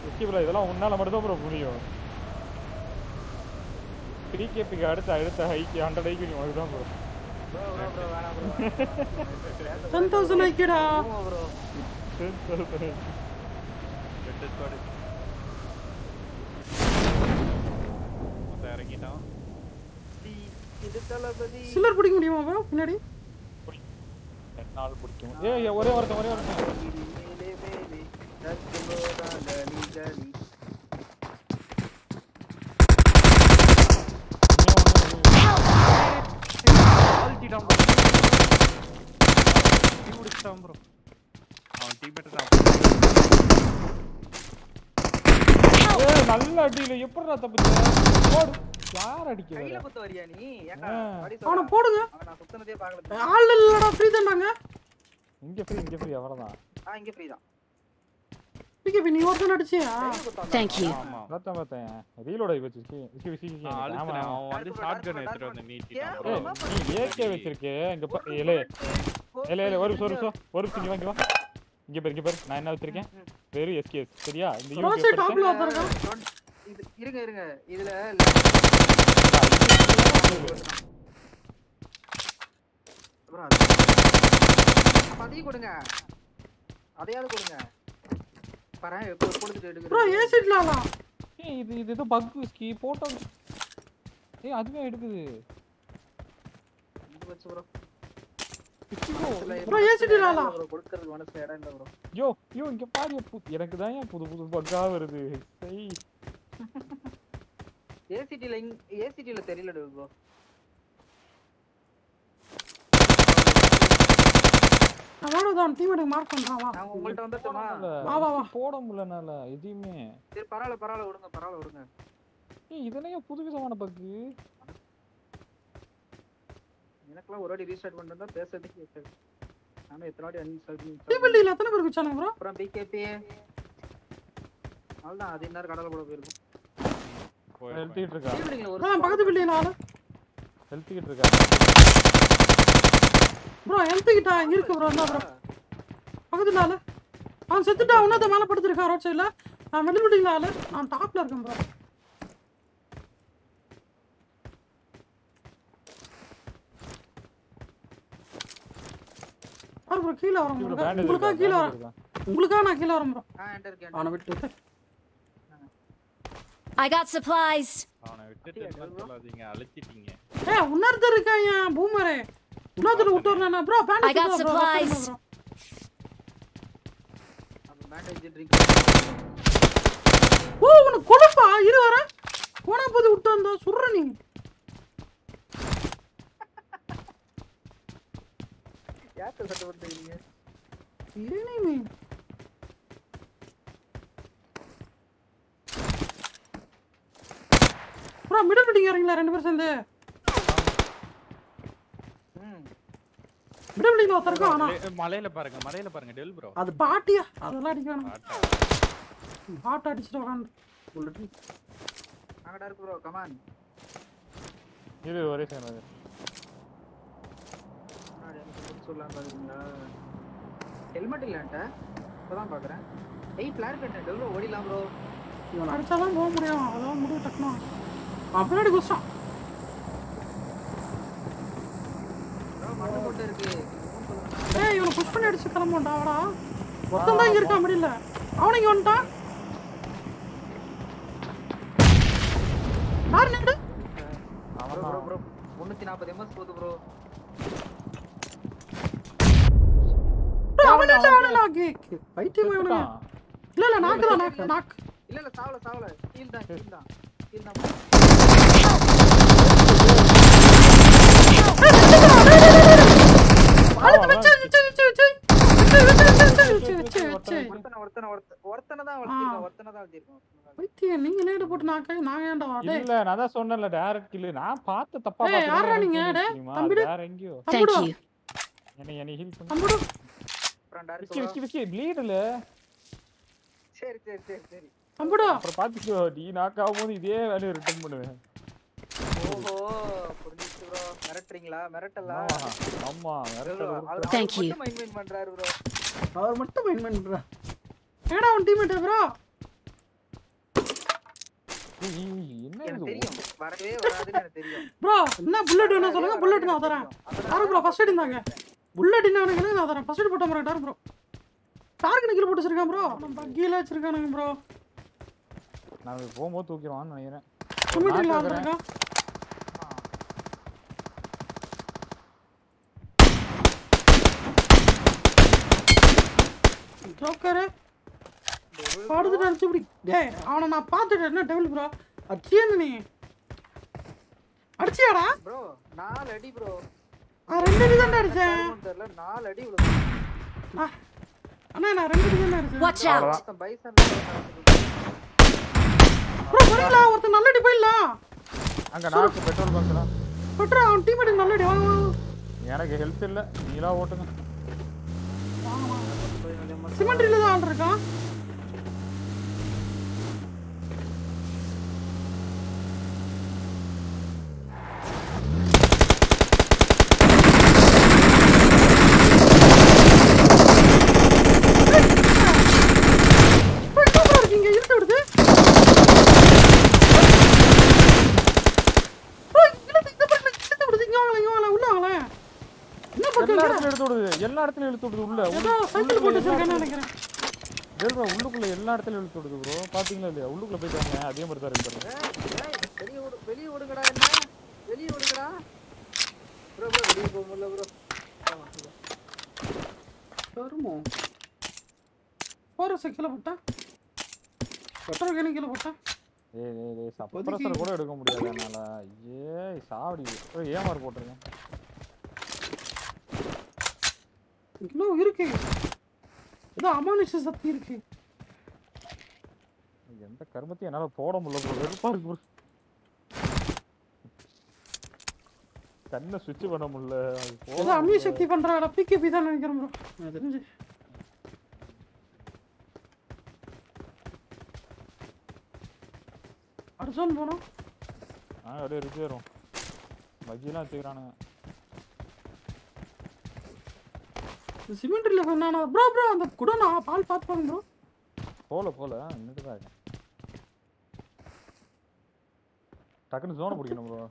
Okay bro இதெல்லாம் உன்னால மட்டும் தான் ப்ரோ முடியும் பிகேபிக்கு அடுத்த அடுத்த ஹைக்கு ஹண்ட்ரட் ஹைக்கு நீ அதுதான் ப்ரோ ப்ரோ ப்ரோ ப்ரோ வேணாம் ப்ரோ டென் தௌசண்ட் ஐக்கியடா ப்ரோ ரெண்டு ஸ்குவாடு மொத்தம் இறங்கிட்டான் இது தளபதி சில்லர் பிடிக்க முடியுமா ப்ரோ பின்னாடி நாள் பிடிக்கும் ஏய் ஒரே ஒருத்தன் ஒரே ஒருத்தன் மேலே மேலே தத்துவோதா கலி கலி ஆல்ட்டிட்டான் ப்ரோ டீ முடிச்சிட்டான் ப்ரோ அவன் டீம்மேட் தான் ஏய் நல்ல அடியில எப்படிடா தப்பிச்ச போடு யார் அடிக்க கையில வர குத்த வரியா நீ ஏக்கா ஆ. அடி அவனை சொல்றா போடுங்க அவன் நான் சுத்தனதே பார்க்கல ஆள் இல்லடா ஃப்ரீ தானாங்க இங்க ஃப்ரீ இங்க ஃப்ரீ அவ்வளவுதான் ஆ இங்க ஃப்ரீ தான் பிகேபி நீ ஒருத்தன் அடிச்சியா கையில குத்த Thank you. ஆமா பார்த்தேன் பார்த்தேன் ரீலோட் ஆகி வச்சு விசி விசி விசி நான் ஆமா அழுத்துறேன் அவன் வந்து டார்க் ஷார்ட் கன் டார்க் எடுத்துட்டு வந்து நீட்டிட்டான் ஏன் ப்ரோ bro? நீ ஏகே வச்சிருக்கே இங்க பா ஏலே ஏலே ஏலே ஒரு நிமிஷம் ஒரு நிமிஷம் ஒரு நிமிஷம் இங்க வா, இங்க வா இங்க பாரு இங்க பாரு நான் என்ன வச்சிருக்கேன் வெறும் எஸ்கேஎஸ் சரியா இந்த ரோட் யூகே சைடு டாப்ல ஒருத்தருக்கா இது இருங்க இருங்க இதுல bro, அது- அப்ப அதையும் கொடுங்க அதையாவது கொடுங்க பாரு எப்போ கொடுத்துட்டு ப்ரோ எடுக்கிறேன் ஏசிட்லாலா ஏய் இது இது ஏதோ பக் விஸ்கி போட்டோ ஏய் அதுவே எடுக்குது இது வச்சு ப்ரோ Bro, ACT லாலா? கொடுக்கறதுக்கு மனசுல இடம் இல்ல ப்ரோ யோ யோ இங்க பாரு பு- எனக்கு தான் ஏன் புது புது பக்கா வருது சை ஏசிடில ஏசிடில தெரியல ப்ரோ அவ்வளவுதான் டீமேட்டுக்கு மார்க் பண்றான் வா நான் உங்கள்ட்ட வந்துட்டோமா வா, வா, வா. போட முடியலனால எதையுமே சரி பரவாயில்ல பரவாயில்ல விடுங்க பரவாயில்ல விடுங்க ஏய் இதெல்லாம் ஏன் புதுவிதமான பக்கு எனக்கெல்லாம் ஒரு வாட்டி ரீஸ்டார்ட் பண்ணிட்டு தான் பேசுறதுக்கு கேட்குது நானும் எத்தனை வாட்டி அன்இன்ஸ்டால் பண்ணி டிபிள்டில எத்தனை பேர் வச்சானுங்க ப்ரோ அப்புறம் பிகேபி அவ்வளோதான் அது இன்னொரு கடலை கூட போயிருக்கும் ஹெல்த்திட்டு இருக்கா ஈவினிங்ல ஒரு ப்ரோ பக்கத்து பில்டிங்ல ஆளு ஹெல்த்திட்டு இருக்கா ப்ரோ ஹெல்த் கிட்ட இருக்கு ப்ரோ என்ன ப்ரோ பக்கத்துல ஆளு அவன் செத்துட்டா உன்னத மேல படுத்திருக்கான் ரோட் சைடுல நான் மிடில் பில்டிங்ல ஆளு நான் டாப்ல இருக்கேன் ப்ரோ பாரு ப்ரோ கீழே வரேன் இவரு ப்ரோ bandage உங்களுக்கா இருக்கா, கீழே bandage வரேன் இருக்கா? உங்களுக்கா நான் கீழே வரேன் ப்ரோ ஆ என்கிட்ட இருக்கு அவனை விட்டு I got supplies. அவனை விட்டுட்டு எல்லாம் சொல்லாதீங்க அழைச்சிட்டீங்க ஏ இன்னொருத்தர் இருக்கான் ஏன் பூமரே இன்னொருத்தர் விட்டு வரணும் ப்ரோ I got supplies. அப்போ பேண்டேஜ் ட்ரிங்க் ஓ உனக்கு கொடுப்பா இரு வர போனா போது விட்டு வந்தா சுடுற நீ யார்கிட்ட சட்டை போட்டுருக்கீங்க இல்லையே நீ ப்ரோ மிடில் பில்டிங் இறங்கல ரெண்டு பேரும் சேர்ந்து ம் மிடில் பில்டிங்ல ஒருத்தர் இருக்கான் ஆனா மலை- மலையில பாருங்க மலையில பாருங்க டெல் ப்ரோ அது பாட்டியா அதெல்லாம் அடிக்க வேணாம் பாட்டு அடிச்சுட்டு உட்காந்து புல்லட் அங்கடா இருக்கு ப்ரோ கமான் இரு ஒரே செகண்ட் முன்னாடி எனக்கு சொல்லலாம் பாக்குறீங்களா ஹெல்மெட் இல்லன்ட்ட இப்பதான் பாக்குறேன் ஏய் பிளான் பண்ணிட்டேன் டெல்வோ ஓடிலாம் ப்ரோ இவன் அடிச்சாதான் போக முடியும் அதான் முடிவு டக்குனு அவன் பின்னாடி குஸ்டான் மண்ணு போட்டு இருக்கு ஏய் இவனை புஷ் பண்ணி அடிச்சு கிளம்புண்டா அவடா ஒருத்தன் தான் இங்க இருக்கான் முடியல அவனை இங்க வந்துட்டான் யார் நேடு ப்ரோ ப்ரோ ப்ரோ முன்னூத்தி நாற்பது எம்எஸ் போகுது ப்ரோ அவன் இல்ல அவன் நாக்கு பைத்தியம் இவனுங்க இல்ல இல்ல நாக்கு தான் நாக்கு நாக்கு இல்ல இல்ல சாவல சாவல கீழ் தான் கீழ் தான் கீழ் தான் அழுத்து வச்சு வச்சு வச்சு வச்சு வச்சு வச்சு வச்சு வச்சு வச்சு வச்சு ஒருத்தனை ஒருத்தனை ஒருத்த- ஒருத்தனை தான் வளர்த்திருக்கோம் ஒருத்தனை தான் வளர்த்திருக்கோம் பைத்தியம் நீங்க நேடு போட்டு நாக்க நாங்க ஏன்டா டேய் இல்ல நான் தான் சொன்னேன்ல டைரக்ட் கில் நான் பார்த்து தப்பா ஏய், யார்ரா நீங்க? டேய், தம்பிடு. வேற எங்கேயோ Thank தம்பிடு you. என்னை என்னை ஹீல் பண்ணு தம்பிடு அப்புறம் direct விஸ்கி வா. விஸ்கி விஸ்கி ப்ளீட் இல்ல சரி சரி சரி சரி தம்பிடு அப்புறம் பாத்துக்கோ நீ நாக் ஆகும்போது இதே வேலையை ரிட்டர்ன் பண்ணுவேன் ஓஹோ புரிஞ்சிச்சு ப்ரோ மிரட்டுறீங்களா மிரட்டலா ஆமா, ஆமா வேற bro, அவர் அவர் Thank you. மட்டும் மைண்ட் மைண்ட் பண்றாரு ப்ரோ அவர் மட்டும் மைண்ட் பண்றா ஏடா உன் டீம்மேட் ப்ரோ ஏய், ஏய், ஏய், என்ன எனக்கு இது தெரியும் வரவே வராதுன்னு எனக்கு தெரியும் ப்ரோ என்ன புல்லட் வேணும் சொல்லுங்க வரவே புல்லட் நான் வராதுன்னு தரேன் எனக்கு தெரியும். யாரு ப்ரோ ஃபர்ஸ்ட் எய்ட் இருந்தாங்க புல்லட் என்ன வேணுங்க நான் தரேன் ஃபர்ஸ்ட் எய்ட் போட்ட மாதிரி ப்ரோ டார்க் நிக்கில் போட்டு வச்சிருக்கேன் ப்ரோ நம்ம கீழே வச்சிருக்கானுங்க ப்ரோ நான் இது போகும்போது தூக்கிடுவான்னு நினைக்கிறேன் சிமெண்ட்ரியில் knock வந்திருக்கான் ஜோக்கரு படுத்துட்டு அடிச்சு இப்படி டேய் அவனை நான் பார்த்துட்டேன் என்ன டெவல் ப்ரோ அடிச்சேன்னு நீ அடிச்சியாடா ப்ரோ நாலு அடி ப்ரோ நான் ரெண்டு அடி தான்டா அடிச்சேன் தெரியல நாலு அடி விழுது ஆ, அண்ணா நான் ரெண்டு அடி தான்டா அடிச்சேன் Watch out! அவ்வளவுதான். பைசன் ப்ரோ வரீங்களா ஒருத்தன் நல்ல அடி போயிடலாம் அங்க நாக்கு பெட்ரோல் பங்க்ல பெட்ரா அவன் டீமேட் நல்ல அடி வாங்க வாங்க எனக்கு ஹெல்த் இல்ல நீலா ஓட்டுங்க சிமெண்ட்ரியில் தான் ஆள் இருக்கான் bro, என்ன bro இருக்கீங்க? இருட்டு வருது. bro, இழுத்து- இந்த பக்கம் இழுத்து விடுது. இங்க வாங்களேன், இங்க வாங்களேன், உள்ள வாங்களேன். என்ன பக்கம் எல்லா இருக்கு? இடத்துலயும் இழுத்து விடுது எல்லா இடத்துலயும் இழுத்து விடுது உள்ள ஏதோ சைக்கிள் போட்டு வச்சிருக்கேன்னு நினைக்கிறேன் ப்ரோ உள்ளுக்குள்ள எல்லா இடத்துலயும் இழுத்து விடுது ப்ரோ பாத்தீங்களா இல்லையா உள்ளுக்குள்ள போயிட்டு வாங்க அதே மாதிரி தான் இருக்கு பாருங்க வெளியே விடு வெளியே விடுங்கடா என்ன வெளியே விடுங்கடா ப்ரோ ப்ரோ வெளியே போக முடியல ப்ரோ வருமோ போற கீழே போட்டேன் பெட்ரோல் கேனு கீழே போட்டேன் ஏய் ஏய் ஏய் சப்ரஸர் கூட எடுக்க முடியாது என்னால ஏய் சாவடி ஏய் ஏமாறு போட்டுருங்க இன்னும் இருக்கு ஏதோ அமானுஷ சக்தி இருக்கு எந்த கருமத்தையும் என்னால போட முடியல ப்ரோ வெறுப்பா இருக்கு ப்ரோ கண்ணை சுவிட்ச் பண்ண முடியல அது போட ஏதோ அம்மிய முடியல. சக்தி பண்றாடா பிகேபி தான் நினைக்கிறேன் ப்ரோ எனக்கு தெரிஞ்சு அடுத்தோன்னு போனோம் ஆ அப்படியே ரிச்சு வரும் பஜ்ஜிலாம் வச்சுக்கிறானுங்க சிமெண்ட்ரியில் என்னன்னா ப்ரோ ப்ரோ அந்த கூட நான் பால் பார்த்துப்பாங்க ப்ரோ போல போல நின்றுட்டு தான் இருக்கேன் டக்குன்னு ஜோனை பிடிக்கணும் ப்ரோ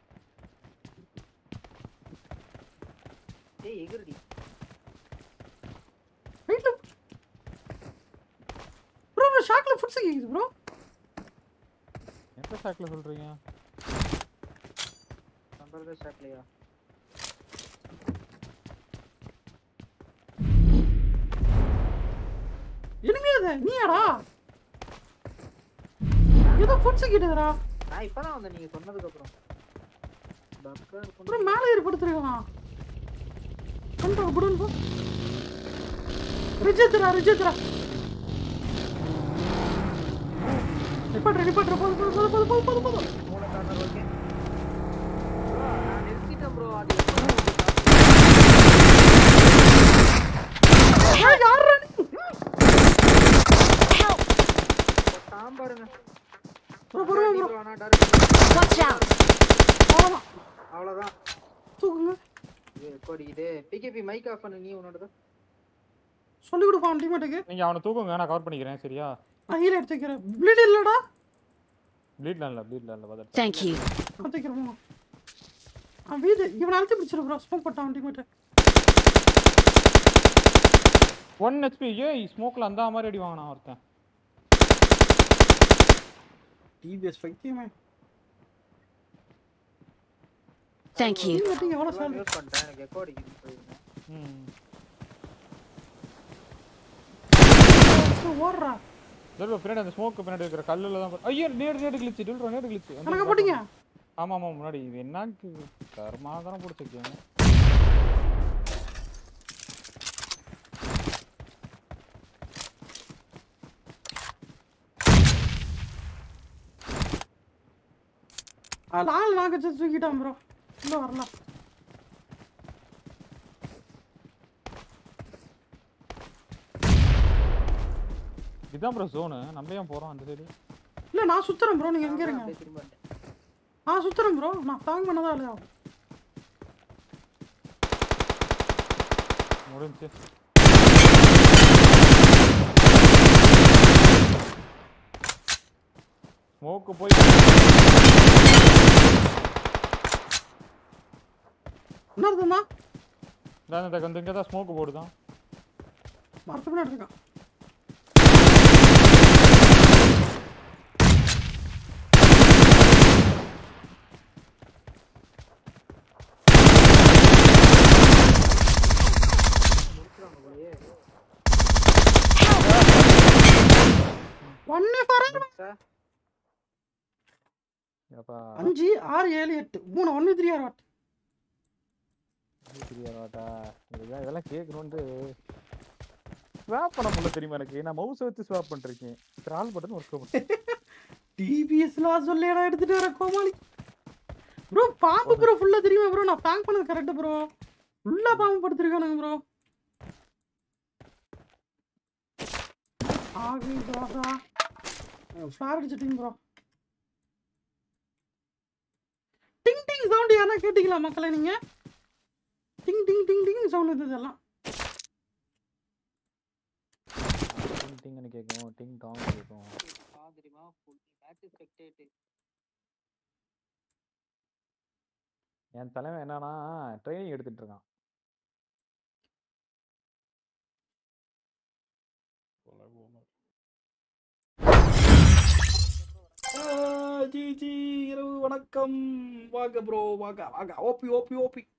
ஏய் எகிரடி வெயிட்ல ப்ரோ ப்ரோ ஷாக்ல ஃபுட்ஸ் கேக்குது ப்ரோ எந்த சாக்கில் சொல்றீங்க நம்பர் ஷாட்லையா இனிமே அது நீயாடா ஏதோ ஃபுட்ஸ் கேட்டதுடா நான் இப்பதான் வந்தேன் நீங்க சொன்னதுக்கு அப்புறம் பக்கா ப்ரோ இருக்கும் மேலே ஏறி படுத்துருக்கலாம் கொண்டு வா குடுன்னு போ ரிஜித்ரா ரிஜித்ரா நிப்பாட்ற நிப்பாட்ற போது போது போது போது போது போது போது மூணு கார்னர் ஓகே நான் நிறுத்திட்டேன் ப்ரோ அது ஏய் யாரா நீ Help! சாம்பாருங்க ப்ரோ ப்ரோ ப்ரோ ப்ரோ நான் டேரக்ட் Watch out! அவ்வளோதான் அவ்வளவுதான் தூக்குங்க இது கோடிக்குது பிகேபி மைக் ஆஃப் பண்ணு நீ உன்னோட சொல்லி கொடுப்பான் டீமேட்டுக்கு நீங்க அவனை தூக்குங்க நான் கவர் பண்ணிக்கிறேன் சரியா நான் ஹீல் எடுத்து வைக்கிறேன் ப்ளீட் இல்லடா ப்ளீட்லாம் இல்லை ப்ளீட்லாம் இல்லை பார்த்துட்டு Thank you. எடுத்து வைக்கிறேன் அவன் வீடு இவனை அழுத்தி பிடிச்சிரு ப்ரோ ஸ்மோக் போட்டான் டீமேட்டு ஒன் ஹெச்பி ஏய் ஸ்மோக்கில் அந்த மாதிரி அடி வாங்கினான் ஒருத்தன் டிபிஎஸ் பைத்தியமே Thank you. டீமேட்டு எவ்வளோ சார் யூஸ் பண்ணிட்டேன் எனக்கு எக்கோ அடிக்குது போயிருந்தேன் ம் ஓடுறா இல்லை பின்னாடி அந்த ஸ்மோக்கு பின்னாடி இருக்கிற கல்லில் தான் பாரு- ஐயோ நேடு நேடு கிழிச்சு டில்ரோ நேடு கிழிச்சு கணக்க போட்டீங்க ஆமாம் ஆமாம் முன்னாடி இது என்னக்கு கர்மாதாரம் பிடிச்சிருக்கீங்க அதில் ஆள் நாக்கு வச்சு தூக்கிட்டான் ப்ரோ இன்னும் வரலாம் இதுதான் ப்ரோ ஜோனு நம்ம ஏன் போகிறோம் அந்த சைடு இல்லை நான் சுத்துறேன் ப்ரோ நீங்கள் எங்கே இருங்க அப்படியே திரும்ப வந்துட்டேன். நான் சுத்துறேன் ப்ரோ நான் ஃபாங் பண்ணதா இல்லையா முடிஞ்சு ஸ்மோக் ஸ்மோக்கு போய் என்ன இருக்குண்ணா நான் இந்த வந்து இங்கே தான் ஸ்மோக்கு போடுதான் மரத்து பின்னாடி இருக்கான் முடிச்சிருவாங்க போலயே ஒன்னு ஃபார் சார் அப்பா அஞ்சு ஆறு ஏழு எட்டு மூணு ஒன்று த்ரீ ஆறு வாட் தெரியாதாட்டா இதெல்லாம் இதெல்லாம் கேட்கணுன்ட்டு ஸ்வாப் பண்ண முடியல தெரியுமா எனக்கு நான் மவுஸை வச்சு ஸ்வாப் பண்ணிருக்கேன் கிரால் பட்டன் ஒர்க் பண்ண டிபிஎஸ்லாம் சொல்லி இடம் எடுத்துட்டு வர கோமாளி ப்ரோ பாம்பு ப்ரோ ஃபுல்லாக தெரியுமா ப்ரோ நான் பேங்க் பண்ணது கரெக்டு ப்ரோ ஃபுல்லாக பாம்பு படுத்திருக்கானுங்க ப்ரோ ஆகு தாதா ஃப்ளார் அடிச்சிட்டிங்க ப்ரோ டிங் டிங் சவுண்ட் யாரா கேட்டீங்களா மக்களே நீங்க டிங் டிங் டிங் டிங் சவுண்ட் இது இதெல்லாம் டிங் டிங்னு கேட்கும் டிங் டாங் கேட்கும் தெரியுமா ஃபுல் மேட்ச் ஸ்பெக்டேட் என் தலைவன் என்னன்னா ட்ரைனிங் எடுத்துட்டு இருக்கான் ஜி ஜி இரவு வணக்கம் வாங்க ப்ரோ வாங்க வாங்க ஓபி ஓபி ஓபி